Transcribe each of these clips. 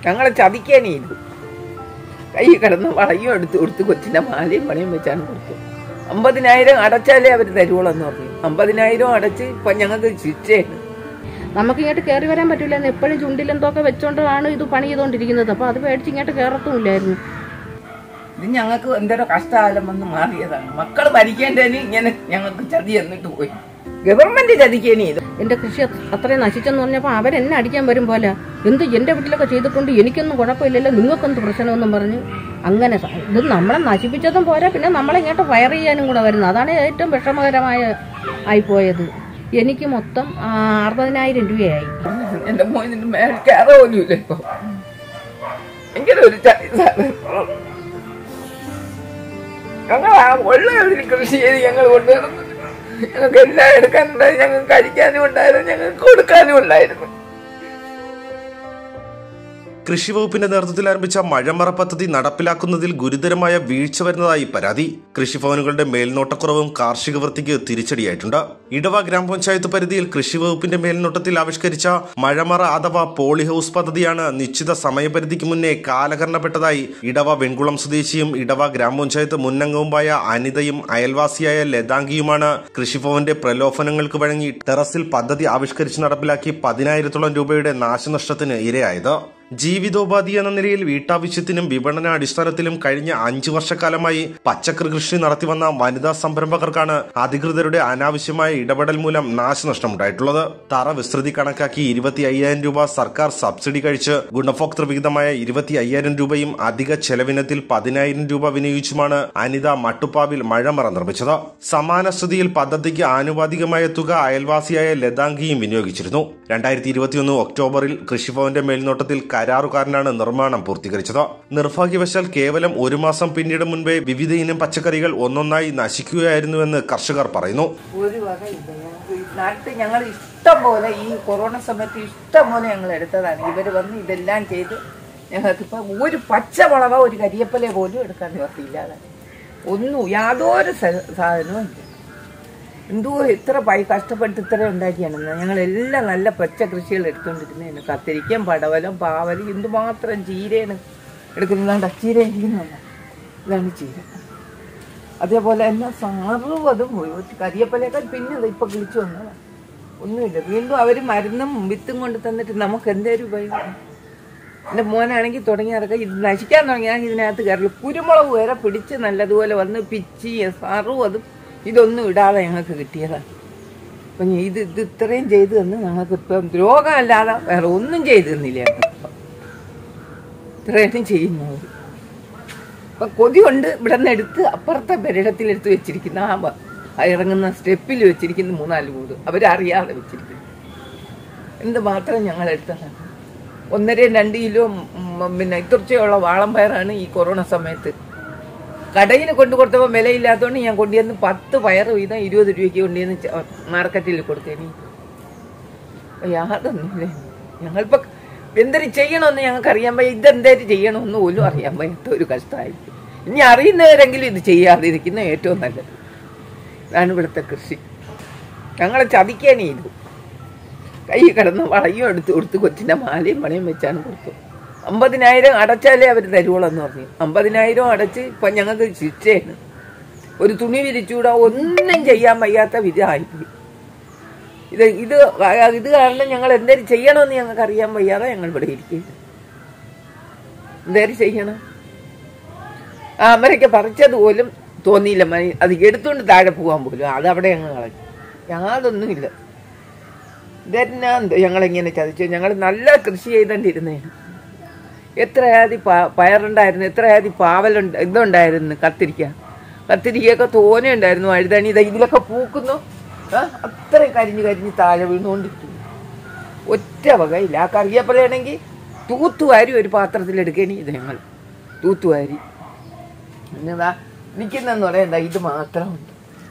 ഞങ്ങളെ ചതിക്കാനേ ഇത് കൈ കിടന്ന് വളയും എടുത്ത് കൊടുത്ത് കൊച്ചിന്റെ മാലയും പണിയും വെച്ചാണ് കൊടുത്തു അമ്പതിനായിരം അടച്ചാലേ അവർ തരുവുള്ളൂ എന്ന് പറഞ്ഞു അമ്പതിനായിരം അടച്ച് ഇപ്പൊ ഞങ്ങൾക്ക് ശിക്ഷയാണ് നമുക്ക് ഇങ്ങോട്ട് കയറി വരാൻ പറ്റില്ല എപ്പോഴും ചുണ്ടിലെന്തൊക്കെ വെച്ചോണ്ടാണ് ഇത് പണി ചെയ്തുകൊണ്ടിരിക്കുന്നത് അപ്പോൾ അത് പേടിച്ച് ഇങ്ങോട്ട് കയറത്തുമില്ലായിരുന്നു ഇത് ഞങ്ങൾക്ക് എന്തോരോ കഷ്ടകാലം വന്ന് മാറിയതാണ് മക്കൾ ഭരിക്കേണ്ടതിന് ഇങ്ങനെ ഞങ്ങൾക്ക് ചതി എന്നിട്ട് പോയി ഗവൺമെന്റ് ചതിക്കേനി ഇത് എൻ്റെ കൃഷി അത് അത്രയും നശിച്ചെന്ന് പറഞ്ഞപ്പോൾ അവരെന്നെ അടിക്കാൻ വരും പോലെ എന്ത് എൻ്റെ വീട്ടിലൊക്കെ ചെയ്തിട്ടുണ്ട് എനിക്കൊന്നും കുഴപ്പമില്ലല്ലോ നിങ്ങൾക്കെന്ത് പ്രശ്നമെന്നും പറഞ്ഞ് അങ്ങനെ സ- ഇത് നമ്മളെ നശിപ്പിച്ചതും പോരാ പിന്നെ നമ്മളെ ഇങ്ങോട്ട് ഫയർ ചെയ്യാനും കൂടെ വരുന്നത് അതാണ് ഏറ്റവും വിഷമകരമായ ആയിപ്പോയത് എനിക്ക് മൊത്തം ആ, അറുപതിനായിരം രൂപയായി എന്റെ മോനിന് മേൽ കയറ പോലും ഇല്ല ഇപ്പൊ ഭയങ്കര ഒരു ചതി സാധനം. ഞങ്ങൾ ആ ഉള്ള ഒരു കൃഷി ചെയ്ത് ഞങ്ങൾ കൊണ്ടുവരുന്നു ഞങ്ങൾക്ക് എല്ലാം എടുക്കാനുണ്ടായി ഞങ്ങൾക്ക് കഴിക്കാനും ഉണ്ടായിരുന്നു ഞങ്ങൾക്ക് കൊടുക്കാനും ഉണ്ടായിരുന്നു കൃഷിവകുപ്പിന്റെ നേതൃത്വത്തിൽ ആരംഭിച്ച മഴമറ പദ്ധതി നടപ്പിലാക്കുന്നതിൽ ഗുരുതരമായ വീഴ്ച വരുന്നതായി പരാതി കൃഷിഭവനുകളുടെ മേൽനോട്ടക്കുറവും കാർഷിക വൃത്തിക്ക് തിരിച്ചടിയായിട്ടുണ്ട് ഇടവ ഗ്രാമപഞ്ചായത്ത് പരിധിയിൽ കൃഷിവകുപ്പിന്റെ മേൽനോട്ടത്തിൽ ആവിഷ്കരിച്ച മഴമറ അഥവാ പോളി ഹൗസ് പദ്ധതിയാണ് നിശ്ചിത സമയപരിധിക്ക് മുന്നേ കാലഹരണപ്പെട്ടതായി ഇടവ വെൺകുളം സ്വദേശിയും ഇടവ ഗ്രാമപഞ്ചായത്ത് മുന്നംഗവുമായ അനിതയും അയൽവാസിയായ ലതാംഗിയുമാണ് കൃഷിഭവന്റെ പ്രലോഭനങ്ങൾക്ക് വഴങ്ങി ടെറസിൽ പദ്ധതി ആവിഷ്കരിച്ച് നടപ്പിലാക്കി പതിനായിരത്തോളം രൂപയുടെ നാശനഷ്ടത്തിന് ഇരയായത് ജീവിതോപാധി എന്ന നിലയിൽ വീട്ടാവശ്യത്തിനും വിപണന അടിസ്ഥാനത്തിലും കഴിഞ്ഞ അഞ്ചു വർഷക്കാലമായി പച്ചക്കറി കൃഷി നടത്തിവന്ന വനിതാ സംരംഭകർക്കാണ് അധികൃതരുടെ അനാവശ്യമായ ഇടപെടൽ മൂലം നാശനഷ്ടമുണ്ടായിട്ടുള്ളത് തറ വിസ്തൃതി കണക്കാക്കി ഇരുപത്തി അയ്യായിരം രൂപ സർക്കാർ സബ്സിഡി കഴിച്ച് ഗുണഭോക്തൃ വിഹിതമായ ഇരുപത്തി അയ്യായിരം രൂപയും അധിക ചെലവിനത്തിൽ പതിനായിരം രൂപ വിനിയോഗിച്ചുമാണ് അനിത മട്ടുപ്പാവിൽ മഴമറ നിർമ്മിച്ചത് സമാന സ്ഥിതിയിൽ പദ്ധതിക്ക് ആനുപാതികമായ തുക അയൽവാസിയായ ലതാംഗിയും വിനിയോഗിച്ചിരുന്നു രണ്ടായിരത്തി ഇരുപത്തിയൊന്ന് ഒക്ടോബറിൽ കൃഷിഭവന്റെ മേൽനോട്ടത്തിൽ കരാറുകാരനാണ് നിർമ്മാണം പൂർത്തീകരിച്ചത് നിർഭാഗ്യവശാൽ കേവലം ഒരു മാസം പിന്നീട് മുൻപേ വിവിധ ഇനം പച്ചക്കറികൾ ഒന്നൊന്നായി നശിക്കുകയായിരുന്നുവെന്ന് കർഷകർ പറയുന്നു ഒരു വക ഇല്ല ഞങ്ങൾക്ക് ഈ നാട്ടിൽ ഞങ്ങൾ ഇഷ്ടം പോലെ ഈ കൊറോണ സമയത്ത് ഇഷ്ടം പോലെ ഞങ്ങൾ എടുത്തതാണ് ഇവർ വന്ന് ഇതെല്ലാം ചെയ്ത് ഞങ്ങൾക്കിപ്പോൾ ഒരു പച്ചമുളക ഒരു കരിയപ്പല പോലും എടുക്കാൻ നിവർത്തിയില്ലാതെ ഒന്നും യാതൊരു സ- സാധനവും ഇല്ല എന്തോ എത്ര പൈ കഷ്ടപ്പെട്ട് ഇത്ര ഉണ്ടാക്കിയാണെന്ന് ഞങ്ങളെല്ലാം നല്ല പച്ച കൃഷികൾ എടുത്തുകൊണ്ടിരുന്നതാണ് കത്തിരിക്കയും പടവലം പാവലും എന്തുമാത്രം ചീരയാണ് എടുക്കുന്നതാണ്ട് ചീര ഇരിക്കുന്നുണ്ട് ഇതാണ് ചീര അതേപോലെ തന്നെ സർവ്വതും പോയി ഒരു കരിയപ്പലയേക്കാൾ പിന്നെ ഇത് ഇപ്പൊ കിളിച്ചു വന്നതാണ് ഒന്നുമില്ല വീണ്ടും അവർ മരുന്നും വിത്തും കൊണ്ട് തന്നിട്ട് നമുക്ക് എന്തേലും ഉപയോഗം എൻ്റെ മോനാണെങ്കിൽ തുടങ്ങി നടക്കുക ഇത് നശിക്കാൻ തുടങ്ങിയാൽ ഇതിനകത്ത് കയറി കുരുമുളക് വരെ പിടിച്ച് നല്ലതുപോലെ വന്ന് പിച്ചി സർവ്വതും ഇതൊന്നും ഇടാതെ ഞങ്ങൾക്ക് കിട്ടിയതാണ് അപ്പം ഇത് ഇത് ഇത്രയും ചെയ്തു തന്ന് ഞങ്ങൾക്ക് ഇപ്പം രോഗമല്ലാതെ വേറെ ഒന്നും ചെയ്തു തന്നില്ല ഞങ്ങൾക്ക് ഇത്രയും ചെയ്യുന്നവർ അപ്പൊ കൊതി കൊണ്ട് ഇവിടെ നിന്ന് എടുത്ത് അപ്പുറത്തെ പെരടത്തിലെടുത്ത് വെച്ചിരിക്കുന്ന ആ വ- ആ ഇറങ്ങുന്ന സ്റ്റെപ്പിൽ വെച്ചിരിക്കുന്ന മൂന്നാല് കൂട് അവരറിയാതെ വെച്ചിരിക്കുന്നു എന്ത് മാത്രം ഞങ്ങൾ എടുത്തതാണ് ഒന്നര രണ്ട് കിലോ ഉം, പിന്നെ ഇത്രച്ചുള്ള വാളം പയറാണ് ഈ കൊറോണ സമയത്ത് കടയിൽ കൊണ്ടു കൊടുത്തപ്പോൾ വിലയില്ലാത്തതുകൊണ്ട് ഞാൻ കൊണ്ടുവന്ന് പത്ത് പയർ വീതം ഇരുപത് രൂപയ്ക്ക് കൊണ്ടുവന്ന് ച- മാർക്കറ്റിൽ കൊടുത്തേനി യാതൊന്നുമില്ല ഞങ്ങളിപ്പോ എന്തൊരു ചെയ്യണമെന്ന് ഞങ്ങൾക്ക് അറിയാൻ വയ്യ ഇതെന്തേലും ചെയ്യണമെന്ന് പോലും അറിയാൻ വയ്യാത്ത ഒരു കഷ്ടമായി ഇനി അറിയുന്നവരെങ്കിലും ഇത് ചെയ്യാതിരിക്കുന്ന ഏറ്റവും നല്ലത് ഇതാണ് ഇവിടുത്തെ കൃഷി ഞങ്ങളെ ചതിക്കാനേ ഇത് കൈ കിടന്ന് വളയും എടുത്ത് കൊടുത്ത് കൊച്ചിന്റെ മാലയും പണിയും വെച്ചാണ് കൊടുത്തു അമ്പതിനായിരം അടച്ചാലേ അവർ തരുവുള്ളൂ എന്ന് പറഞ്ഞു അമ്പതിനായിരം അടച്ച് ഇപ്പൊ ഞങ്ങൾക്ക് ശിക്ഷയാണ് ഒരു തുണി വിരിച്ചുകൂടാ ഒന്നും ചെയ്യാൻ വയ്യാത്ത വിധമായിപ്പോയി ഇത് ഇത് ഇത് കാരണം ഞങ്ങൾ എന്തേലും ചെയ്യണമെന്ന് ഞങ്ങൾക്ക് അറിയാൻ വയ്യാതെ ഞങ്ങൾ ഇവിടെ ഇരിക്കുക എന്തേലും ചെയ്യണം ആ അമരയ്ക്ക് പറിച്ചത് പോലും തോന്നിയില്ല മ- അത് എടുത്തുകൊണ്ട് താഴെ പോകാൻ പോലും അത് അവിടെ ഞങ്ങൾ കളഞ്ഞു യാതൊന്നുമില്ല ഇതെന്നാ എന്തോ ഞങ്ങളിങ്ങനെ ചതിച്ചു ഞങ്ങൾ നല്ല കൃഷി ചെയ്തോണ്ടിരുന്നേ എത്ര ആദ്യം പയറുണ്ടായിരുന്നു എത്ര ആദ്യം പാവലുണ്ട് ഇതുണ്ടായിരുന്നു കത്തിരിക്ക കത്തിരിക്കയൊക്കെ തോനെ ഉണ്ടായിരുന്നു വഴുതണി ഇതാ ഇതിലൊക്കെ പൂക്കുന്നു ആ, അത്രയും കരിഞ്ഞ് കരിഞ്ഞ് താഴെ വീണുകൊണ്ടിരിക്കുന്നു ഒറ്റ വകയില്ല ആ കറിയപ്പലയാണെങ്കിൽ തൂത്തുവാരി ഒരു പാത്രത്തിലെടുക്കണി ഇത് ഞങ്ങൾ തൂത്തുവാരി എന്നതാ നിൽക്കുന്നെന്ന് പറയണ്ട ഇത് മാത്രമുണ്ട്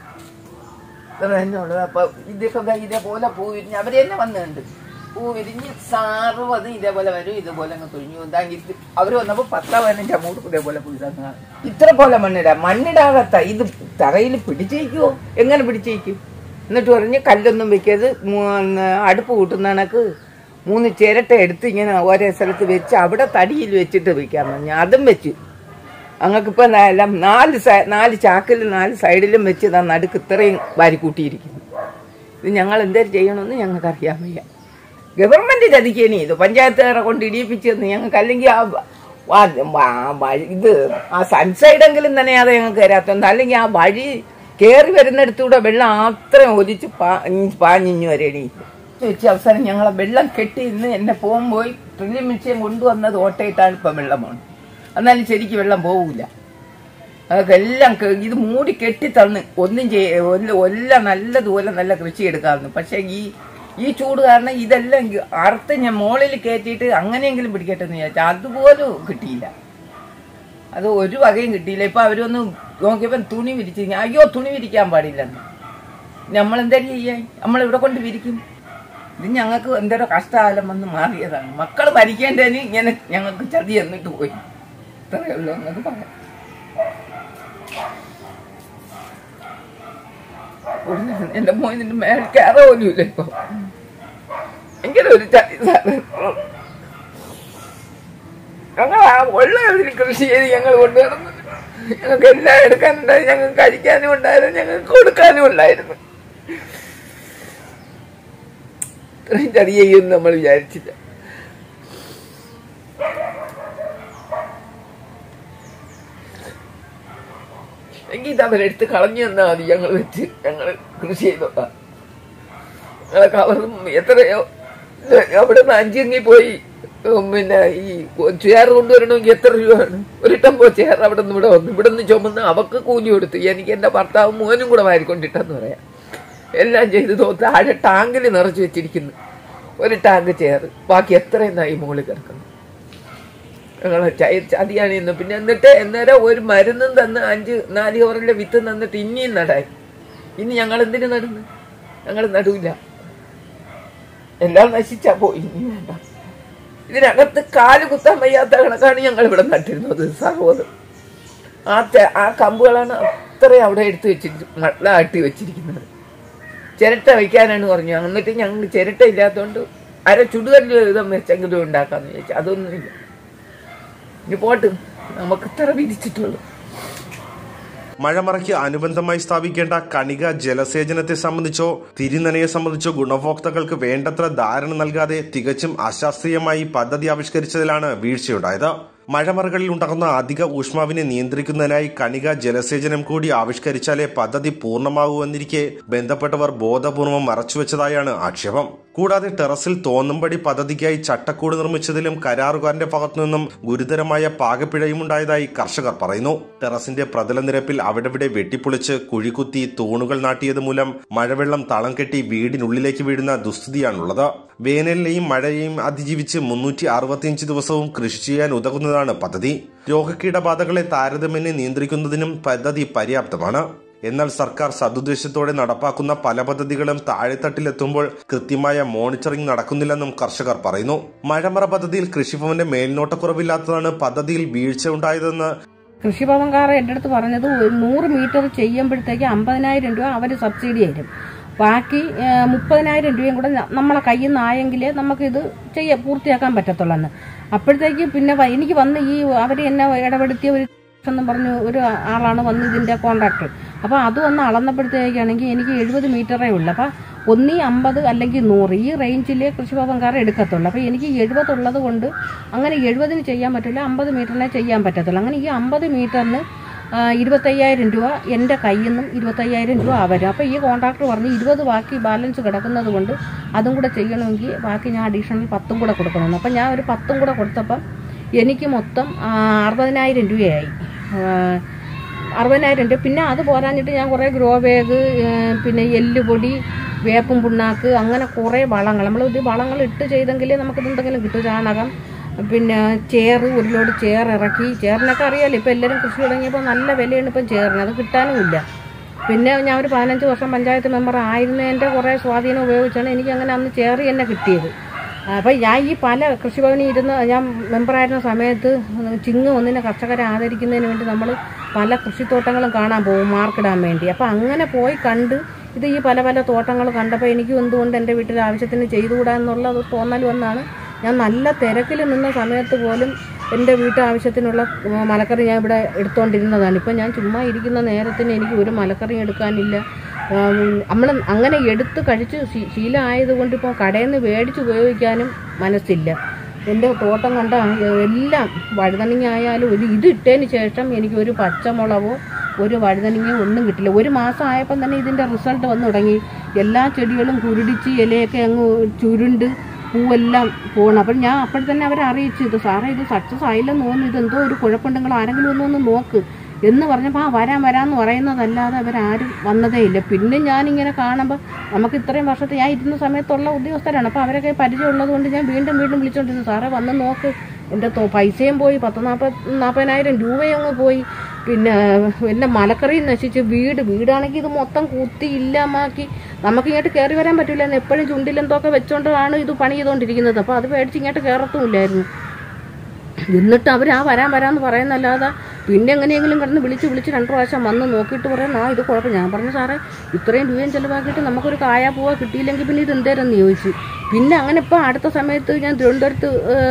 ഇത്ര തന്നെ ഉള്ളത് അപ്പൊ ഇതൊക്കെ ദാ ഇതേപോലെ പൂ വിരിഞ്ഞ് അവര് തന്നെ വന്നുണ്ട് പൂ വിരിഞ്ഞ് സാറും ഇതേപോലെ വരും ഇതുപോലെ അങ്ങ് തുഴിഞ്ഞു എന്താ ഇത് അവര് വന്നപ്പോ പത്താ പതിനഞ്ച് അങ്ങോട്ട് ഇതേപോലെ പുഴുതാ ഇത്ര പോലെ മണ്ണിടാം മണ്ണിടാകത്ത ഇത് തറയിൽ പിടിച്ചേക്കുവോ എങ്ങനെ പിടിച്ചേക്കും എന്നിട്ട് പറഞ്ഞ് കല്ലൊന്നും വെക്കരുത് മൂ- അടുപ്പ് കൂട്ടുന്ന കണക്ക് മൂന്ന് ചിരട്ട എടുത്ത് ഇങ്ങനെ ഓരോ സ്ഥലത്ത് വെച്ച് അവിടെ തടിയിൽ വെച്ചിട്ട് വെക്കാൻ പറഞ്ഞു അതും വെച്ചു അങ്ങക്കിപ്പോൾ എല്ലാം നാല് സൈ- നാല് ചാക്കിൽ നാല് സൈഡിലും വെച്ച് ഇതാ നടുക്ക് ഇത്രയും വാരി കൂട്ടിയിരിക്കുന്നു ഇത് ഞങ്ങൾ എന്തേലും ചെയ്യണമെന്ന് ഞങ്ങൾക്ക് അറിയാൻ വയ്യ ഗവൺമെന്റ് ചതിക്കേനി ഇത് പഞ്ചായത്തുകാരെ കൊണ്ട് ഇടിയിപ്പിച്ചെന്ന് ഞങ്ങൾക്ക് അല്ലെങ്കിൽ ആ വ- വാ- വാ- വഴി- ഇത് ആ സൺസൈഡെങ്കിലും നനയാതെ ഞങ്ങൾക്ക് തരാത്തത് അല്ലെങ്കിൽ ആ വഴി കയറി വരുന്നിടത്തൂടെ വെള്ളം അത്രയും ഒലിച്ച് പാഞ്ഞിഞ്ഞു വരേണി വെച്ച് അവസാനം ഞങ്ങളെ വെള്ളം കെട്ടി ഇന്ന് എന്നെ പോകും പോയി ഡ്രില്ലിംഗ് മെഷീൻ കൊണ്ടുവന്നത് ഓട്ടയിട്ടാണ് ഇപ്പം വെള്ളം പോകണം എന്നാലും ശരിക്കും വെള്ളം പോകില്ല അതൊക്കെ എല്ലാം കെ- ഇത് മൂടി കെട്ടി തന്ന് ഒന്നും ചെയ്യ ഒല്ല- എല്ലാം നല്ലതുപോലെ നല്ല കൃഷി എടുക്കാറുണ്ട് പക്ഷെ ഈ ഈ ചൂട് കാരണം ഇതെല്ലാം ഇങ്ങ് അറുത്ത് ഞാൻ മുകളിൽ കയറ്റിയിട്ട് അങ്ങനെയെങ്കിലും പിടിക്കട്ടെ എന്ന് വിചാരിച്ചു അതുപോലും കിട്ടിയില്ല അത് ഒരു വകയും കിട്ടിയില്ല ഇപ്പൊ അവരൊന്ന് നോക്കിയപ്പോൾ തുണി വിരിച്ച് ഞാൻ, അയ്യോ തുണി വിരിക്കാൻ പാടില്ലെന്ന് നമ്മളെന്താ ചെയ്യാൻ നമ്മളിവിടെ കൊണ്ട് വിരിക്കും ഇത് ഞങ്ങൾക്ക് എന്തോരോ കഷ്ടകാലം വന്ന് മാറിയതാണ് മക്കൾ ഭരിക്കേണ്ടതിന് ഇങ്ങനെ ഞങ്ങൾക്ക് ചതി എന്നിട്ട് പോയി ഇത്രയേ ഉള്ളൂ എന്നൊക്കെ പറയാം ഉടനെ എന്റെ മോനിന്റെ മേൽ കയറ പോലും ഇല്ല ഇപ്പൊ ഭയങ്കര ഒരു ചതി സാധനം ഞങ്ങൾ ആ ഉള്ള ഇതിൽ കൃഷി ചെയ്ത് ഞങ്ങൾ കൊണ്ടുവരുന്നു ഞങ്ങൾക്ക് എല്ലാം എടുക്കാനുണ്ടായിരുന്നു ഞങ്ങൾക്ക് കഴിക്കാനും ഉണ്ടായിരുന്നു ഞങ്ങൾക്ക് കൊടുക്കാനും ഉണ്ടായിരുന്നു ഇത്രയും ചതി ചെയ്യുമെന്ന് നമ്മൾ വിചാരിച്ചില്ല എങ്കിൽ ഇത് അവരെടുത്ത് കളഞ്ഞു തന്നാൽ മതി ഞങ്ങൾ വെച്ച് ഞങ്ങൾ കൃഷി ചെയ്തോട്ടാ ഞങ്ങളെ കവറും എത്രയോ ഇത് അവിടെ നിന്ന് അഞ്ചെങ്ങി പോയി ഉം, പിന്നെ ഈ ചെയർ കൊണ്ടുവരണമെങ്കിൽ എത്ര രൂപയാണ് ഒരു ടമ്പോ ചെയർ അവിടെ നിന്ന് ഇവിടെ വന്നു ഇവിടെ നിന്ന് ചുമന്ന് അവക്ക് കൂലി കൊടുത്തു എനിക്ക് എൻ്റെ ഭർത്താവും മോനും കൂടെ വാരിക്കൊണ്ടിട്ടെന്ന് പറയാം എല്ലാം ചെയ്ത് തോ താഴെ ടാങ്കിൽ നിറച്ച് വെച്ചിരിക്കുന്നു ഒരു ടാങ്ക് ചെയർ ബാക്കി എത്രയും നായി മുകളിൽ കിടക്കുന്നു ഞങ്ങളെ ച- ചതിയാണ് ഇന്ന് പിന്നെ എന്നിട്ട് എന്നേരം ഒരു മരുന്നും തന്ന് അഞ്ച് നാല് കവറിലെ വിത്ത് തന്നിട്ട് ഇനിയും നടാൻ ഇനി ഞങ്ങൾ എന്തിനു നടുന്നു ഞങ്ങൾ നടൂല എല്ലാം നശിച്ചാ പോയി ഇനി വേണ്ട ഇതിനകത്ത് കാല് കുത്താൻ വയ്യാത്ത കണക്കാണ് ഞങ്ങൾ ഇവിടെ നട്ടിരുന്നത് സർവ്വത് ആ തെ- ആ കമ്പുകളാണ് അത്രയും അവിടെ എടുത്ത് വെച്ചിട്ട് മള്ളാട്ടി വെച്ചിരിക്കുന്നത് ചിരട്ട വയ്ക്കാനാണ് പറഞ്ഞു എന്നിട്ട് ഞങ്ങൾക്ക് ചിരട്ട ഇല്ലാത്തതുകൊണ്ട് അര ചുടുകല്ല് ഇതം വെച്ചെങ്കിലും ഉണ്ടാക്കാന്ന് ചോദിച്ചു അതൊന്നുമില്ല ഇനി പോട്ട് നമുക്ക് ഇത്ര വിധിച്ചിട്ടുള്ളൂ മഴമറയ്ക്ക് അനുബന്ധമായി സ്ഥാപിക്കേണ്ട കണിക ജലസേചനത്തെ സംബന്ധിച്ചോ തിരിനനയെ സംബന്ധിച്ചോ ഗുണഭോക്താക്കൾക്ക് വേണ്ടത്ര ധാരണ നൽകാതെ തികച്ചും അശാസ്ത്രീയമായി പദ്ധതി ആവിഷ്കരിച്ചതിലാണ് വീഴ്ചയുണ്ടായത് മഴമറകളിൽ ഉണ്ടാകുന്ന അധിക ഊഷ്മാവിനെ നിയന്ത്രിക്കുന്നതിനായി കണിക ജലസേചനം കൂടി ആവിഷ്കരിച്ചാലേ പദ്ധതി പൂർണ്ണമാകൂ എന്നിരിക്കെ ബന്ധപ്പെട്ടവർ ബോധപൂർവം മറച്ചുവെച്ചതായാണ് ആക്ഷേപം കൂടാതെ ടെറസിൽ തോന്നുംപടി പദ്ധതിക്കായി ചട്ടക്കൂട് നിർമ്മിച്ചതിലും കരാറുകാരന്റെ ഭാഗത്തുനിന്നും ഗുരുതരമായ പാകപ്പിഴയും ഉണ്ടായതായി കർഷകർ പറയുന്നു ടെറസിന്റെ പ്രതലനിരപ്പിൽ അവിടെവിടെ വെട്ടിപ്പൊളിച്ച് കുഴികുത്തി തൂണുകൾ നാട്ടിയത് മൂലം മഴവെള്ളം തളം കെട്ടി വീടിനുള്ളിലേക്ക് വീഴുന്ന ദുസ്ഥിതിയാണുള്ളത് വേനലിനെയും മഴയെയും അതിജീവിച്ച് മുന്നൂറ്റി അറുപത്തിയഞ്ച് ദിവസവും കൃഷി ചെയ്യാൻ ഉതകുന്നതാണ് പദ്ധതി രോഗകീടബാധകളെ താരതമ്യേന നിയന്ത്രിക്കുന്നതിനും പദ്ധതി പര്യാപ്തമാണ് എന്നാൽ സർക്കാർ സതുദ്ദേശത്തോടെ നടപ്പാക്കുന്ന പല പദ്ധതികളും താഴെത്തട്ടിലെത്തുമ്പോൾ കൃത്യമായ മോണിറ്ററിംഗ് നടക്കുന്നില്ലെന്നും കർഷകർ പറയുന്നു മഴമറ പദ്ധതിയിൽ കൃഷിഭവന്റെ മേൽനോട്ടക്കുറവില്ലാത്തതാണ് പദ്ധതിയിൽ വീഴ്ച ഉണ്ടായതെന്ന് കൃഷിഭവൻകാർ എൻ്റെ അടുത്ത് പറഞ്ഞത് ഒരു നൂറ് മീറ്റർ ചെയ്യുമ്പോഴത്തേക്ക് അമ്പതിനായിരം രൂപ അവർ സബ്സിഡി തരും ബാക്കി ഏ, മുപ്പതിനായിരം രൂപയും കൂടെ ന- നമ്മളെ കയ്യിൽ നിന്നായെങ്കിലേ നമുക്കിത് ചെയ്യ പൂർത്തിയാക്കാൻ പറ്റത്തുള്ളൂ അപ്പോഴത്തേക്ക് പിന്നെ വ- എനിക്ക് വന്ന് ഈ അവർ എന്നെ ഇടപെടുത്തിയ ഒരു എന്നും പറഞ്ഞു ഒരു ആളാണ് വന്ന് ഇതിൻ്റെ കോൺട്രാക്ടർ അപ്പോൾ അത് വന്ന് അളന്നപ്പോഴത്തേക്കാണെങ്കിൽ എനിക്ക് എഴുപത് മീറ്ററേ ഉള്ളൂ അപ്പോൾ ഒന്നീ അമ്പത് അല്ലെങ്കിൽ നൂറ് ഈ റേഞ്ചിലെ കൃഷിഭവൻകാർ എടുക്കത്തുള്ളൂ അപ്പോൾ എനിക്ക് എഴുപതുള്ളത് കൊണ്ട് അങ്ങനെ എഴുപതിന് ചെയ്യാൻ പറ്റില്ല അമ്പത് മീറ്ററിനെ ചെയ്യാൻ പറ്റത്തുള്ളൂ അങ്ങനെ ഈ അമ്പത് മീറ്ററിന് ആ, ഇരുപത്തയ്യായിരം രൂപ എൻ്റെ കയ്യിൽ നിന്നും ഇരുപത്തയ്യായിരം രൂപ വരും അപ്പോൾ ഈ കോൺട്രാക്ടർ പറഞ്ഞ് ഇരുപത് ബാക്കി ബാലൻസ് കിടക്കുന്നത് കൊണ്ട് അതും കൂടെ ചെയ്യണമെങ്കിൽ ബാക്കി ഞാൻ അഡീഷണൽ പത്തും കൂടെ കൊടുക്കണമെന്ന് അപ്പം ഞാൻ ഒരു പത്തും കൂടെ കൊടുത്തപ്പം എനിക്ക് മൊത്തം ആ, അറുപതിനായിരം രൂപയായി ആ, അറുപതിനായിരം രൂപ പിന്നെ അത് പോരാഞ്ഞിട്ട് ഞാൻ കുറേ ഗ്രോ ബാഗ് പിന്നെ എല്ലുപൊടി വേപ്പും പുണ്ണാക്ക് അങ്ങനെ കുറേ വളങ്ങൾ നമ്മൾ ഇത് വളങ്ങൾ ഇട്ട് ചെയ്തെങ്കിലേ നമുക്ക് എന്തെങ്കിലും കിട്ടും ചാണകം പിന്നെ ചേറ് ഒരു ലോഡ് ചേർ ഇറക്കി ചേറിനൊക്കെ അറിയാലോ ഇപ്പം എല്ലാവരും കൃഷി തുടങ്ങിയപ്പോൾ നല്ല വിലയാണ് ഇപ്പം ചേറിന് അത് കിട്ടാനും ഇല്ല പിന്നെ ഞാൻ ഒരു പതിനഞ്ച് വർഷം പഞ്ചായത്ത് മെമ്പർ ആയിരുന്നതിൻ്റെ കുറേ സ്വാധീനം ഉപയോഗിച്ചാണ് എനിക്ക് അങ്ങനെ അന്ന് ചേറി തന്നെ കിട്ടിയത് അപ്പം ഞാൻ ഈ പല കൃഷിഭവനിൽ ഇരുന്ന് ഞാൻ മെമ്പറായിരുന്ന സമയത്ത് ചിങ്ങ് ഒന്നിനെ കർഷകരെ ആദരിക്കുന്നതിന് വേണ്ടി നമ്മൾ പല കൃഷിത്തോട്ടങ്ങളും കാണാൻ പോകും മാർക്കിടാൻ വേണ്ടി അപ്പം അങ്ങനെ പോയി കണ്ട് ഇത് ഈ പല പല തോട്ടങ്ങൾ കണ്ടപ്പോൾ എനിക്കും എന്തുകൊണ്ട് എൻ്റെ വീട്ടിൽ ആവശ്യത്തിന് ചെയ്തുകൂടാ എന്നുള്ള ഒരു തോന്നൽ വന്നാണ് ഞാൻ നല്ല തിരക്കിൽ നിന്ന സമയത്ത് പോലും എൻ്റെ വീട്ടാവശ്യത്തിനുള്ള ഉം, മലക്കറി ഞാൻ ഇവിടെ എടുത്തുകൊണ്ടിരുന്നതാണ് ഇപ്പം ഞാൻ ചുമ്മാ ഇരിക്കുന്ന നേരത്തിന് എനിക്ക് ഒരു മലക്കറി എടുക്കാനില്ല നമ്മൾ അങ്ങനെ എടുത്ത് കഴിച്ച് ശീ- ശീലമായതുകൊണ്ട് ഇപ്പോൾ കടയിൽ നിന്ന് മേടിച്ച് ഉപയോഗിക്കാനും മനസ്സില്ല എൻ്റെ തോട്ടം കണ്ട എല്ലാം വഴുതനങ്ങ ആയാലും ഒരു ഇത് ഇട്ടതിന് ശേഷം എനിക്ക് ഒരു പച്ചമുളകോ ഒരു വഴുതനങ്ങയോ ഒന്നും കിട്ടില്ല ഒരു മാസം ആയപ്പം തന്നെ ഇതിൻ്റെ റിസൾട്ട് വന്നു തുടങ്ങി എല്ലാ ചെടികളും കുരുടിച്ച് ഇലയൊക്കെ അങ്ങ് ചുരുണ്ട് പൂവെല്ലാം പോകണം അപ്പം ഞാൻ അപ്പോൾ തന്നെ അവരെ അറിയിച്ചു ഇത് സാറേ ഇത് സക്സസ് ആയില്ലെന്ന് തോന്നുന്നു ഇത് എന്തോ ഒരു കുഴപ്പമുണ്ടെങ്കിൽ ആരെങ്കിലും ഒന്ന് ഒന്ന് നോക്ക് എന്ന് പറഞ്ഞപ്പോൾ ആ വരാൻ വരാമെന്ന് പറയുന്നതല്ലാതെ അവരാരും വന്നതേ ഇല്ല പിന്നെ ഞാനിങ്ങനെ കാണുമ്പോൾ നമുക്ക് ഇത്രയും വർഷത്തെ ഞാൻ ഇരുന്ന സമയത്തുള്ള ഉദ്യോഗസ്ഥരാണ് അപ്പോൾ അവരൊക്കെ പരിചയമുള്ളത് കൊണ്ട് ഞാൻ വീണ്ടും വീണ്ടും വിളിച്ചുകൊണ്ടിരുന്നു സാറേ വന്ന് നോക്ക് എൻ്റെ തോ- പൈസയും പോയി പത്ത് നാൽപ്പത് നാൽപ്പതിനായിരം രൂപയും അങ്ങ് പോയി പിന്നെ എൻ്റെ മലക്കറിയും നശിച്ച് വീട് വീടാണെങ്കിൽ ഇത് മൊത്തം കുത്തി ഇല്ലാമാക്കി നമുക്ക് ഇങ്ങോട്ട് കയറി വരാൻ പറ്റില്ല എപ്പോഴും ചുണ്ടിലെന്തൊക്കെ വെച്ചോണ്ടാണ് ഇത് പണി ചെയ്തുകൊണ്ടിരിക്കുന്നത് അപ്പോൾ അത് പേടിച്ച് ഇങ്ങോട്ട് കയറത്തുമില്ലായിരുന്നു എന്നിട്ട് അവർ ആ വരാൻ വരാന്ന് പറയുന്നല്ലാതെ പിന്നെ എങ്ങനെയെങ്കിലും കിടന്ന് വിളിച്ച് വിളിച്ച് രണ്ട് പ്രാവശ്യം വന്ന് നോക്കിയിട്ട് പറയും ആ ഇത് കുഴപ്പം ഞാൻ പറഞ്ഞു സാറേ ഇത്രയും രൂപയും ചിലവാക്കിയിട്ട് നമുക്കൊരു കായ പോവാ കിട്ടിയില്ലെങ്കിൽ പിന്നെ ഇത് എന്തേരെന്ന് ചോദിച്ചു പിന്നെ അങ്ങനെ ഇപ്പോൾ അടുത്ത സമയത്ത് ഞാൻ തിരുവനന്തപുരത്ത്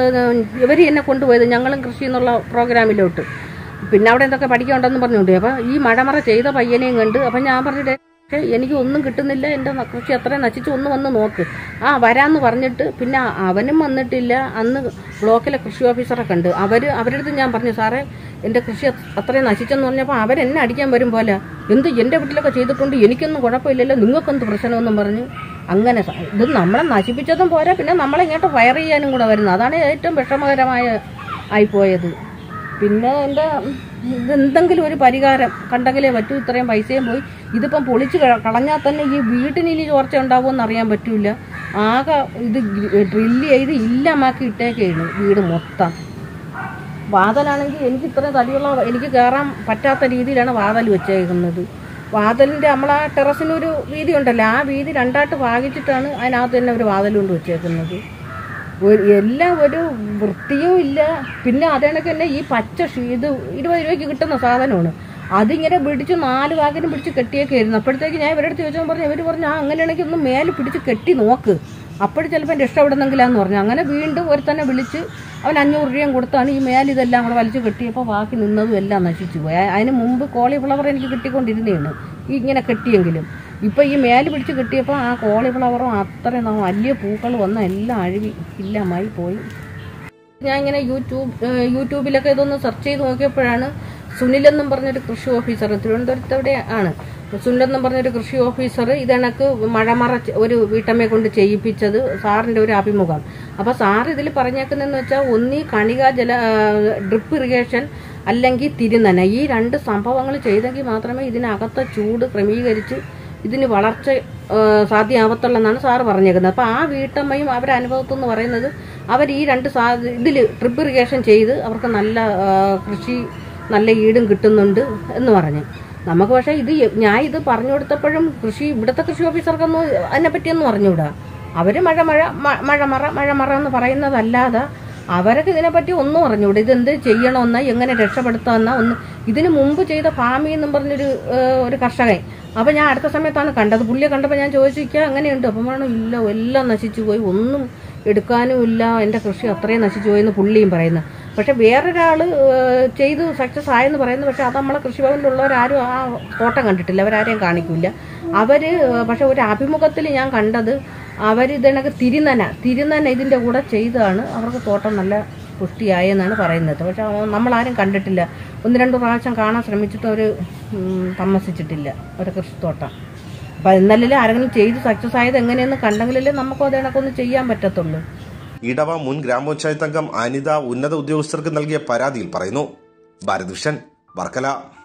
ഇവർ എന്നെ കൊണ്ടുപോയത് ഞങ്ങളും കൃഷി എന്നുള്ള പ്രോഗ്രാമിലോട്ട് പിന്നെ അവിടെ എന്തൊക്കെ പഠിക്കണ്ടെന്ന് പറഞ്ഞുകൊണ്ട് അപ്പം ഈ മഴമറ ചെയ്ത പയ്യനെയും കണ്ട് അപ്പം ഞാൻ പറഞ്ഞിട്ട് പക്ഷേ എനിക്ക് ഒന്നും കിട്ടുന്നില്ല എൻ്റെ ന- കൃഷി അത്രയും നശിച്ച് ഒന്ന് വന്ന് നോക്ക് ആ വരാന്ന് പറഞ്ഞിട്ട് പിന്നെ അവനും വന്നിട്ടില്ല അന്ന് ബ്ലോക്കിലെ കൃഷി ഓഫീസറെ കണ്ട് അവർ അവരുടെ അടുത്ത് ഞാൻ പറഞ്ഞു സാറേ എൻ്റെ കൃഷി അത് അത്രയും നശിച്ചെന്ന് പറഞ്ഞപ്പോൾ അവരെന്നെ അടിക്കാൻ വരും പോലെ എന്ത് എൻ്റെ വീട്ടിലൊക്കെ ചെയ്തിട്ടുണ്ട് എനിക്കൊന്നും കുഴപ്പമില്ലല്ലോ നിങ്ങൾക്കെന്ത് പ്രശ്നമൊന്നും പറഞ്ഞ് അങ്ങനെ സ- ഇത് നമ്മളെ നശിപ്പിച്ചതും പോരാ പിന്നെ നമ്മളെ ഇങ്ങോട്ട് ഫയർ ചെയ്യാനും കൂടെ വരുന്നത് അതാണ് ഏറ്റവും വിഷമകരമായ ആയിപ്പോയത് പിന്നെ എൻ്റെ ഇതെന്തെങ്കിലും ഒരു പരിഹാരം കണ്ടെങ്കിലേ പറ്റൂ ഇത്രയും പൈസയും പോയി ഇതിപ്പം പൊളിച്ച് കള- കളഞ്ഞാൽ തന്നെ ഈ വീട്ടിന് ഇനി ചോർച്ച ഉണ്ടാവുമെന്ന് അറിയാൻ പറ്റൂല ആകെ ഇത് ഡ്രില്ല് ചെയ്ത് ഇല്ലമാക്കി ഇട്ടേക്കാണ് വീട് മൊത്തം വാതലാണെങ്കിൽ എനിക്ക് ഇത്രയും തടിയുള്ള എനിക്ക് കയറാൻ പറ്റാത്ത രീതിയിലാണ് വാതൽ വെച്ചേക്കുന്നത് വാതലിൻ്റെ നമ്മളാ ടെറസിനൊരു വീതി ഉണ്ടല്ലോ ആ വീതി രണ്ടായിട്ട് ഭാഗിച്ചിട്ടാണ് അതിനകത്ത് തന്നെ ഒരു വാതൽ കൊണ്ട് വെച്ചേക്കുന്നത് ഒരു എല്ലാം ഒരു വൃത്തിയും ഇല്ല പിന്നെ അതേണക്ക് തന്നെ ഈ പച്ച ഷീ ഇത് ഇരുപത് രൂപയ്ക്ക് കിട്ടുന്ന സാധനമാണ് അതിങ്ങനെ പിടിച്ച് നാല് വാക്കിനും പിടിച്ച് കെട്ടിയൊക്കെയായിരുന്നു അപ്പോഴത്തേക്ക് ഞാൻ ഇവരുടെ അടുത്ത് ചോദിച്ചപ്പോൾ പറഞ്ഞു ഇവർ പറഞ്ഞു ആ അങ്ങനെയാണെങ്കിൽ ഒന്ന് മേലെ പിടിച്ച് കെട്ടി നോക്ക് അപ്പോൾ ചിലപ്പോൾ രക്ഷപ്പെടുന്നെങ്കിലാന്ന് പറഞ്ഞു അങ്ങനെ വീണ്ടും ഒരുത്തന്നെ വിളിച്ച് അവൻ അഞ്ഞൂറ് രൂപയും കൊടുത്താണ് ഈ മേൽ ഇതെല്ലാം കൂടെ വലിച്ചു കെട്ടിയപ്പോൾ ബാക്കി നിന്നതും എല്ലാം നശിച്ചു പോയി ആ- അതിന് മുമ്പ് കോളിഫ്ലവർ എനിക്ക് കിട്ടിക്കൊണ്ടിരുന്നതാണ് ഈ ഇങ്ങനെ കെട്ടിയെങ്കിലും ഇപ്പം ഈ മേല് പിടിച്ച് കിട്ടിയപ്പോൾ ആ കോളിഫ്ലവറും അത്രയും ന- വലിയ പൂക്കൾ വന്ന എല്ലാം അഴുകി ഇല്ലമായി പോയി ഞാൻ ഇങ്ങനെ യൂട്യൂബ് ഏഹ് യൂട്യൂബിലൊക്കെ ഇതൊന്ന് സെർച്ച് ചെയ്ത് നോക്കിയപ്പോഴാണ് സുനിലെന്നും പറഞ്ഞൊരു കൃഷി ഓഫീസർ തിരുവനന്തപുരത്ത് എവിടെ ആണ് സുനിലെന്നും പറഞ്ഞൊരു കൃഷി ഓഫീസർ ഇതണക്ക് മഴമറ ചെ- ഒരു വീട്ടമ്മയെ കൊണ്ട് ചെയ്യിപ്പിച്ചത് സാറിന്റെ ഒരു അഭിമുഖം അപ്പൊ സാർ ഇതിൽ പറഞ്ഞേക്കുന്നതെന്ന് വെച്ചാൽ ഒന്നീ കണിക ജല ഡ്രിപ്പ് ഇറിഗേഷൻ അല്ലെങ്കിൽ തിരുനന ഈ രണ്ട് സംഭവങ്ങൾ ചെയ്തെങ്കിൽ മാത്രമേ ഇതിനകത്തെ ചൂട് ക്രമീകരിച്ച് ഇതിന് വളർച്ച ആ, സാധ്യമാവത്തുള്ളെന്നാണ് സാറ് പറഞ്ഞേക്കുന്നത് അപ്പോൾ ആ വീട്ടമ്മയും അവരുടെ അനുഭവത്തിൽ നിന്ന് പറയുന്നത് അവർ ഈ രണ്ട് സാ ഇതിൽ ട്രിപ്പ് ഇറിഗേഷൻ ചെയ്ത് അവർക്ക് നല്ല ആ, കൃഷി നല്ല ഈടും കിട്ടുന്നുണ്ട് എന്ന് പറഞ്ഞു നമുക്ക് പക്ഷേ ഇത് എ- ഞാൻ ഇത് പറഞ്ഞു കൊടുത്തപ്പോഴും കൃഷി ഇവിടുത്തെ കൃഷി ഓഫീസർക്കൊന്നും അതിനെപ്പറ്റിയൊന്നും പറഞ്ഞുകൂടാ അവർ മഴ മഴ മ- മഴമറ മഴമറ എന്ന് പറയുന്നതല്ലാതെ അവരൊക്കെ ഇതിനെപ്പറ്റി ഒന്നും അറിഞ്ഞൂടെ ഇതെന്ത് ചെയ്യണമെന്ന എങ്ങനെ രക്ഷപ്പെടുത്താമെന്ന ഒന്ന് ഇതിന് മുമ്പ് ചെയ്ത ഫാമി എന്നും പറഞ്ഞൊരു ഏഹ്, ഒരു കർഷകൻ അപ്പം ഞാൻ അടുത്ത സമയത്താണ് കണ്ടത് പുള്ളിയെ കണ്ടപ്പോൾ ഞാൻ ചോദിച്ചിരിക്കുക അങ്ങനെയുണ്ട് അപ്പം പറഞ്ഞു ഇല്ല എല്ലാം നശിച്ചു പോയി ഒന്നും എടുക്കാനും ഇല്ല എൻ്റെ കൃഷി അത്രയും നശിച്ചു പോയെന്ന് പുള്ളിയും പറയുന്നു പക്ഷെ വേറൊരാൾ ചെയ്തു സക്സസ് ആയെന്ന് പറയുന്നു പക്ഷെ അത് നമ്മളെ കൃഷിഭവനിലുള്ളവരാരും ആ തോട്ടം കണ്ടിട്ടില്ല അവരാരെയും കാണിക്കില്ല അവർ പക്ഷെ ഒരു അഭിമുഖത്തിൽ ഞാൻ കണ്ടത് അവരിതണക്ക് തിരുനന തിരുനന ഇതിൻ്റെ കൂടെ ചെയ്താണ് അവർക്ക് തോട്ടം നല്ല പുഷ്ടിയായെന്നാണ് പറയുന്നത് പക്ഷെ നമ്മളാരും കണ്ടിട്ടില്ല ഒന്ന് രണ്ട് പ്രാവശ്യം കാണാൻ ശ്രമിച്ചിട്ട് അവർ താമസിച്ചിട്ടില്ല ഒരു കൃഷിത്തോട്ടം അപ്പം എന്നാലല്ലേ ആരെങ്കിലും ചെയ്ത് സക്സസ് ആയത് എങ്ങനെയെന്ന് കണ്ടെങ്കിലല്ലേ നമുക്കും അതേണക്കൊന്ന് ചെയ്യാൻ പറ്റത്തുള്ളൂ ഇടവ മുൻ ഗ്രാമപഞ്ചായത്ത് അംഗം അനിത ഉന്നത ഉദ്യോഗസ്ഥർക്ക് നൽകിയ പരാതിയിൽ പറയുന്നു ഭാരത് വിഷൻ വർക്കല